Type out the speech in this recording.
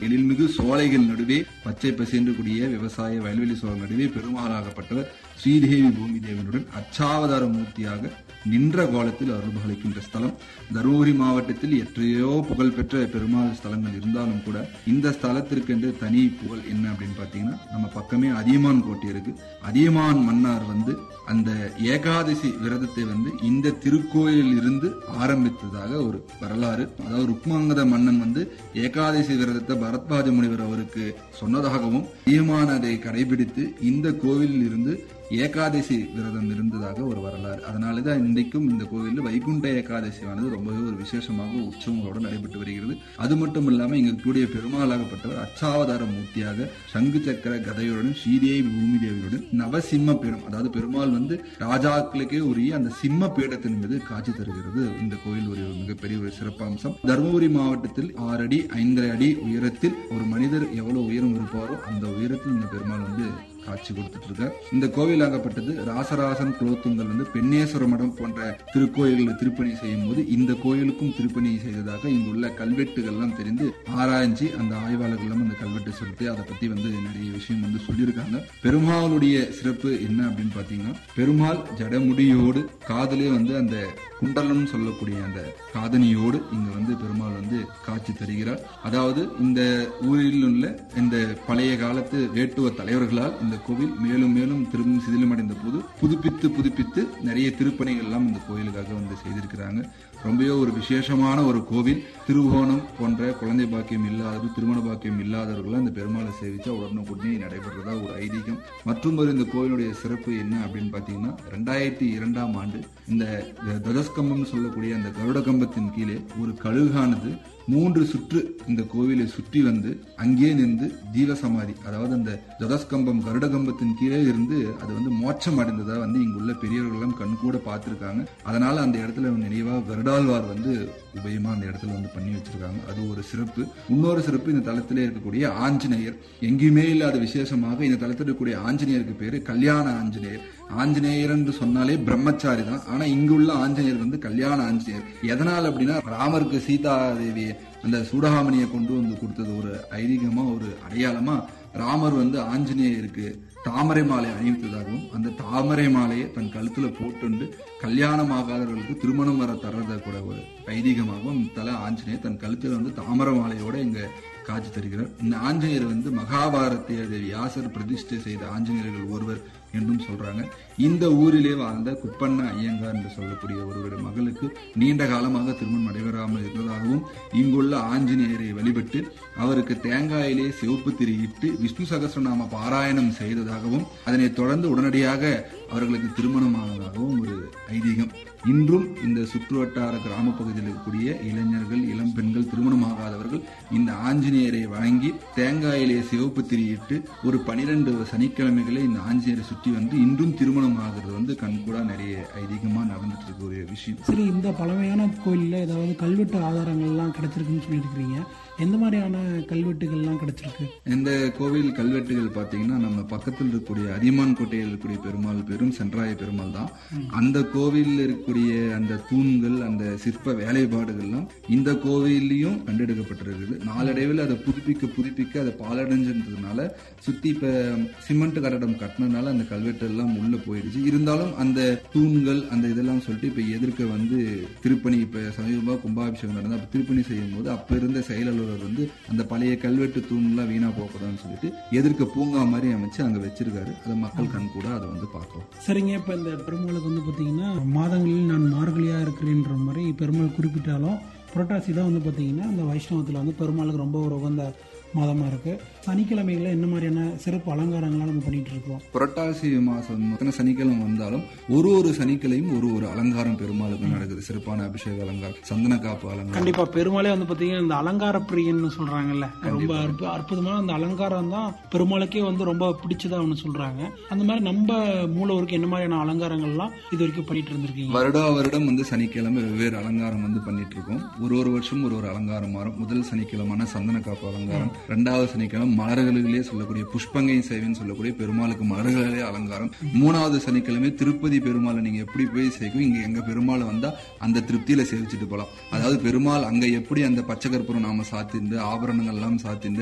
எழில்மிகு சோலைகள் நடுவே பச்சை பசேன்று கூடிய விவசாய வயல்வெளி சோழர் நடுவே பெருமாளாகப்பட்டவர் ஸ்ரீதேவி பூமி தேவனுடன் அச்சாவதார மூர்த்தியாக நின்ற கோலத்தில் அருள்பாலிக்கின்ற ஸ்தலம் தருமபுரி மாவட்டத்தில் எத்தனையோ புகழ்பெற்ற பெருமாள் ஸ்தலங்கள் இருந்தாலும் கூட இந்த ஸ்தலத்திற்கென்று தனி புகழ் என்ன அப்படின்னு பாத்தீங்கன்னா நம்ம பக்கமே அதியமான் கோட்டை இருக்கு அதியமான் மன்னார் வந்து அந்த ஏகாதசி விரதத்தை வந்து இந்த திருக்கோயிலில் இருந்து ஆரம்பித்ததாக ஒரு வரலாறு அதாவது ருக்மாங்கத மன்னன் வந்து ஏகாதசி விரதத்தை பரத்வாஜ முனிவர் அவருக்கு சொன்னதாகவும் அதியமான் அதை கடைபிடித்து இந்த கோவிலில் இருந்து ஏகாதசி விரதம் இருந்ததாக ஒரு வரலாறு அதனாலதான் இன்றைக்கும் இந்த கோவிலில் வைகுண்ட ஏகாதசியானது ரொம்பவே ஒரு விசேஷமாக உற்சவங்களோடு நடைபெற்று வருகிறது அது மட்டும் இல்லாம இங்க கூடிய பெருமாளாகப்பட்டவர் அச்சாவதார மூர்த்தியாக சங்கு சக்கர கதையுடன் ஸ்ரீதேவி பூமி தேவியுடன் நவசிம்ம பீடம் அதாவது பெருமாள் வந்து ராஜாக்களுக்கே உரிய அந்த சிம்ம பீடத்தின் மீது காட்சி தருகிறது இந்த கோயில் ஒரு மிகப்பெரிய ஒரு சிறப்பம்சம் தருமபுரி மாவட்டத்தில் ஆறு அடி ஐந்தரை அடி உயரத்தில் ஒரு மனிதர் எவ்வளவு உயரம் இருப்பாரோ அந்த உயரத்தில் இந்த பெருமாள் வந்து காட்சி கொடுத்துட்டு இருக்கார் இந்த கோவிலாகப்பட்டது ராசராசன் குலோத்துங்கல் வந்து பெண்ணேஸ்வர மடம் போன்ற திருக்கோயில்களை திருப்பணி செய்யும் போது இந்த கோயிலுக்கும் திருப்பணி செய்ததாக இங்குள்ள கல்வெட்டுகள்லாம் தெரிந்து ஆராய்ச்சி அந்த ஆய்வாளர்களும் அந்த கல்வெட்டு செலுத்தி அதை பத்தி வந்து நிறைய விஷயம் வந்து சொல்லியிருக்காங்க பெருமாளுடைய சிறப்பு என்ன அப்படின்னு பாத்தீங்கன்னா பெருமாள் ஜடமுடியோடு காதலே வந்து அந்த குண்டலம் சொல்லக்கூடிய அந்த காதனியோடு இங்க வந்து பெருமாள் வந்து காட்சி தருகிறார் அதாவது இந்த ஊரில் உள்ள இந்த பழைய காலத்து வேட்டுவ தலைவர்களால் இந்த கோவில் மேலும் மேலும் திரும்பி சிதிலமடைந்த போது புதுப்பித்து புதுப்பித்து நிறைய திருப்பணிகள் எல்லாம் இந்த கோயிலுக்காக வந்து செய்திருக்கிறாங்க ரொம்பவே ஒரு விசேஷமான ஒரு கோவில் திருவோணம் போன்ற குழந்தை பாக்கியம் இல்லாதவர் திருமண பாக்கியம் இல்லாதவர்கள் இந்த பெருமாளை சேவிச்சா உடனுக்குடனே நடைபெறதா ஒரு ஐதீகம் மற்றும் ஒரு இந்த கோயிலுடைய சிறப்பு என்ன அப்படின்னு பாத்தீங்கன்னா ரெண்டாயிரத்தி இரண்டாம் ஆண்டு இந்த துதஸ்கம்பம் சொல்லக்கூடிய அந்த கருட கம்பத்தின் கீழே ஒரு கழுகானது மூன்று சுற்று இந்த கோவிலை சுற்றி வந்து அங்கே நின்று ஜீவசமாதி அதாவது அந்த ஜதஸ்கம்பம் கருடகம்பத்தின் கீழே இருந்து அது வந்து மோட்சம் அடைந்ததா வந்து இங்குள்ள பெரியவர்கள் எல்லாம் கண் கூட பார்த்திருக்காங்க அதனால அந்த இடத்துல நினைவா வருடாழ்வார் வந்து உபயமா அந்த இடத்துல வந்து பண்ணி வச்சிருக்காங்க அது ஒரு சிறப்பு இன்னொரு சிறப்பு இந்த தளத்திலே இருக்கக்கூடிய ஆஞ்சநேயர் எங்கேயுமே இல்லாத விசேஷமாக இந்த தளத்தில் இருக்கக்கூடிய ஆஞ்சநேயருக்கு பேரு கல்யாண ஆஞ்சநேயர் ஆஞ்சநேயர் என்று சொன்னாலே பிரம்மச்சாரி தான் ஆனா இங்குள்ள ஆஞ்சநேயர் வந்து கல்யாண ஆஞ்சநேயர் எதனால் அப்படின்னா ராமருக்கு சீதா தேவி அந்த சூடகாமணியை கொண்டு வந்து கொடுத்தது ஒரு ஐதீகமா ஒரு அடையாளமா ராமர் வந்து ஆஞ்சநேயருக்கு தாமரை மாலை அணிவித்ததாகவும் அந்த தாமரை மாலையை தன் கழுத்துல போட்டுண்டு கல்யாணமாகாதவர்களுக்கு திருமணம் வர தர்றத கூட ஒரு ஐதீகமாகவும் தல ஆஞ்சநேயர் தன் கழுத்துல வந்து தாமரை மாலையோட இங்க காட்சி தருகிறார் இந்த ஆஞ்சநேயர் வந்து மகாபாரதிய வியாசர் பிரதிஷ்டை செய்த ஆஞ்சநேயர்கள் ஒருவர் என்றும் சொல்றாங்க இந்த ஊரிலே வாழ்ந்த குப்பண்ண ஐயங்கார் என்று சொல்லக்கூடிய ஒருவருடைய மகளுக்கு நீண்ட காலமாக திருமணம் நடைபெறாமல் இருந்ததாகவும் இங்குள்ள ஆஞ்சநேயரை வழிபட்டு அவருக்கு தேங்காயிலே சிவப்பு திரியிட்டு விஷ்ணு சகசிரநாம பாராயணம் செய்ததாகவும் அதனைத் தொடர்ந்து உடனடியாக அவர்களுக்கு திருமணமானதாகவும் ஒரு ஐதீகம் இன்றும் இந்த சுற்றுவட்டார கிராம பகுதியில் இருக்கக்கூடிய இளைஞர்கள் இளம் பெண்கள் திருமணமாகாதவர்கள் இந்த ஆஞ்சநேயரை வணங்கி தேங்காயிலே சிவப்பு திரியிட்டு ஒரு பனிரெண்டு சனிக்கிழமைகளை இந்த ஆஞ்சநேயரை சுற்றி வந்து இன்றும் திருமணம் ஆகிறது வந்து கண்கூடா நிறைய ஐதீகமா நடந்துட்டு இருக்க ஒரு விஷயம் சரி இந்த பழமையான கோயிலில் ஏதாவது கல்வெட்டு ஆதாரங்கள்லாம் கிடைச்சிருக்குன்னு சொல்லியிருக்கிறீங்க எந்த மாதிரியான கல்வெட்டுகள்லாம் கிடைச்சிருக்கு இந்த கோவில் கல்வெட்டுகள் பாத்தீங்கன்னா நம்ம பக்கத்தில் இருக்கக்கூடிய அதியமான் கோட்டையில் இருக்கக்கூடிய பெருமாள் பெரும் சென்றாய பெருமாள் தான் அந்த கோவிலில் இருக்கக்கூடிய அந்த தூண்கள் அந்த சிற்ப வேலைப்பாடுகள்லாம் இந்த கோவில்லையும் கண்டெடுக்கப்பட்டிருக்குது நாளடைவில் அதை புதுப்பிக்க புதுப்பிக்க அதை பாலடைஞ்சதுனால சுத்தி இப்ப சிமெண்ட் கட்டடம் கட்டினதுனால அந்த கல்வெட்டு எல்லாம் உள்ள போயிடுச்சு இருந்தாலும் அந்த தூண்கள் அந்த இதெல்லாம் சொல்லிட்டு இப்ப எதிர்க்க வந்து திருப்பணி இப்ப சமீபமா கும்பாபிஷேகம் நடந்தா அப்ப திருப்பணி செய்யும் போது அப்ப இருந்த செயல் அலுவலர் வந்து அந்த பழைய கல்வெட்டு தூண்லாம் வீணா போகக்கூடாதுன்னு சொல்லிட்டு எதிர்க்க பூங்கா மாதிரி அமைச்சு அங்க வச்சிருக்காரு அதை மக்கள் கண் கூட அதை வந்து பார்க்கலாம் சரிங்க இப்போ இந்த பெருமாளுக்கு வந்து பார்த்தீங்கன்னா மாதங்களில் நான் மார்கழியாக இருக்கிறேன்ற மாதிரி பெருமாள் குறிப்பிட்டாலும் புரட்டாசி தான் வந்து பார்த்தீங்கன்னா அந்த வைஷ்ணவத்தில் வந்து பெருமாளுக்கு ரொம்ப ஒரு உகந்த மாதமாக இருக்கு சனிக்கிழமைகளில் என்ன மாதிரியான சிறப்பு அலங்காரங்கள்லாம் நம்ம பண்ணிட்டு இருக்கோம் புரட்டாசி மாசம் எத்தனை சனிக்கிழமை வந்தாலும் ஒரு ஒரு சனிக்கிழமையும் ஒரு ஒரு அலங்காரம் பெருமாளுக்கு நடக்குது சிறப்பான அபிஷேக அலங்காரம் சந்தன காப்பு அலங்காரம் கண்டிப்பா பெருமாளே வந்து பாத்தீங்கன்னா இந்த அலங்கார பிரியன்னு சொல்றாங்கல்ல ரொம்ப அற்பு- அற்புதமான அந்த அலங்காரம் தான் பெருமாளுக்கே வந்து ரொம்ப பிடிச்சதா ஒன்று சொல்றாங்க அந்த மாதிரி நம்ம மூலவருக்கு என்ன மாதிரியான அலங்காரங்கள்லாம் இது வரைக்கும் பண்ணிட்டு இருந்திருக்கீங்க வருடா வருடம் வந்து சனிக்கிழமை வெவ்வேறு அலங்காரம் வந்து பண்ணிட்டு இருக்கோம் ஒரு ஒரு வருஷம் ஒரு ஒரு அலங்காரம் மாறும் முதல் சனிக்கிழமான சந்தன காப்பு அலங்காரம் ரெண்டாவது சனிக்கிழமை மலர்களிலே சொல்லக்கூடிய புஷ்பங்கை சேவைன்னு சொல்லக்கூடிய பெருமாளுக்கு மலர்களிலே அலங்காரம் மூணாவது சனிக்கிழமை திருப்பதி பெருமாளை நீங்க எப்படி போய் சேர்க்கும் இங்க எங்க பெருமாளை வந்தா அந்த திருப்தியில சேவிச்சுட்டு போலாம் அதாவது பெருமாள் அங்க எப்படி அந்த பச்சை கற்பூரம் நாம சாத்திண்டு ஆபரணங்கள் எல்லாம் சாத்திண்டு